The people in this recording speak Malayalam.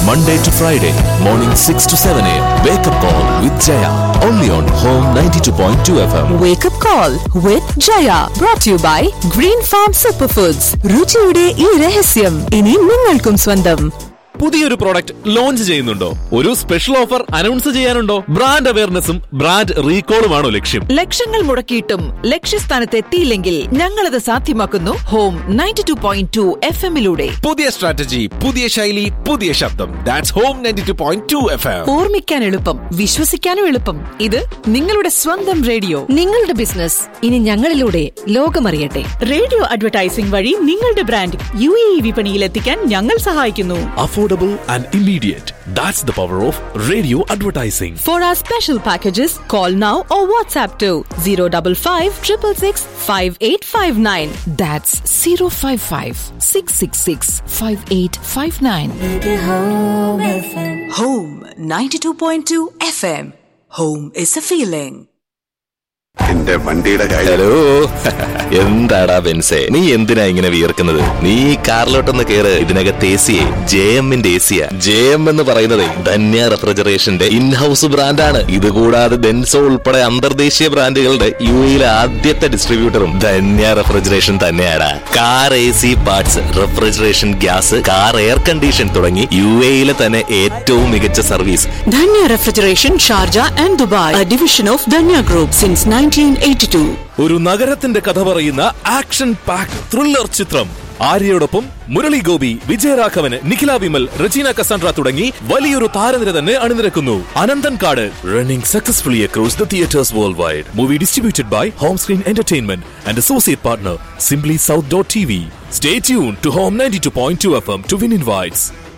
Monday to Friday, morning 6 to 7 a.m. Wake up call with Jaya. Only on Home 92.2 FM. Wake up call with Jaya. Brought to you by Green Farm Superfoods. രുചിയുടെ ഈ രഹസ്യം ഇനി നിങ്ങൾക്കും സ്വന്തം പുതിയൊരു പ്രോഡക്റ്റ് ലോഞ്ച് ചെയ്യുന്നുണ്ടോ ഒരു സ്പെഷ്യൽ ഓഫർ അനൗൺസ് ചെയ്യാനുണ്ടോ ബ്രാൻഡ് അവയർനെസ്സും ബ്രാൻഡ് റീകോളുമാണോ ലക്ഷ്യം ലക്ഷങ്ങൾ മുടക്കിയിട്ടും ലക്ഷ്യസ്ഥാനത്ത് എത്തിയില്ലെങ്കിൽ ഞങ്ങളത് സാധ്യമാക്കുന്നു home ninety two point two F എമ്മിലൂടെ പുതിയ സ്ട്രാറ്റജി പുതിയ ശൈലി പുതിയ ശബ്ദം that's home ninety two point two F M ഓർമ്മിക്കാൻ എളുപ്പം വിശ്വസിക്കാനും എളുപ്പം ഇത് നിങ്ങളുടെ സ്വന്തം റേഡിയോ നിങ്ങളുടെ ബിസിനസ് ഇനി ഞങ്ങളിലൂടെ ലോകമറിയട്ടെ റേഡിയോ അഡ്വർടൈസിംഗ് വഴി നിങ്ങളുടെ ബ്രാൻഡ് യു എ ഇ വിപണിയിൽ എത്തിക്കാൻ ഞങ്ങൾ സഹായിക്കുന്നു affordable and immediate that's the power of radio advertising For our special packages, call now or WhatsApp to 055 666 5859. That's zero five five six six six five eight five nine Home 92.2 FM. Home is a feeling. എന്റെ വണ്ടിയുടെ കാര്യം ഹലോ എന്താടാ ബെൻസേ നീ എന്തിനാ ഇങ്ങനെ വിയർക്കുന്നത് നീ ഈ കാറിലോട്ടൊന്ന് കേറ് ഇതിനകത്ത് എ സിയെ ജെ എമ്മിന്റെ എ സിയാ ജെ എം എന്ന് പറയുന്നത് ധന്യ റെഫ്രിജറേഷന്റെ ഇൻഹൌസ് ബ്രാൻഡാണ് ഇതുകൂടാതെ ഡെൻസോ ഉൾപ്പെടെ അന്തർദേശീയ ബ്രാൻഡുകളുടെ യു എയിലെ ആദ്യത്തെ ഡിസ്ട്രിബ്യൂട്ടറും ധന്യ റെഫ്രിജറേഷൻ തന്നെയാണ് car A C parts refrigeration gas car air condition തുടങ്ങി യു എയിലെ തന്നെ ഏറ്റവും മികച്ച service Dhanya Refrigeration, Sharjah and Dubai, a division of Dhanya Group since 1982. ഒരു നഗരത്തിന്റെ കഥ പറയുന്ന ആക്ഷൻ പാക്ക് ത്രില്ലർ ചിത്രം ആര്യയോടൊപ്പം മുരളി ഗോപി വിജയരാഘവൻ നിഖില വിമൽ റജീന കസാൻഡ്ര തുടങ്ങി വലിയൊരു താരനിര തന്നെ അണിനിരക്കുന്നു Ananthan Kaadu running successfully across the theatres world wide movie distributed by Home Screen Entertainment and associate partner Simply South dot T V stay tune to Home ninety two point two F M to win invites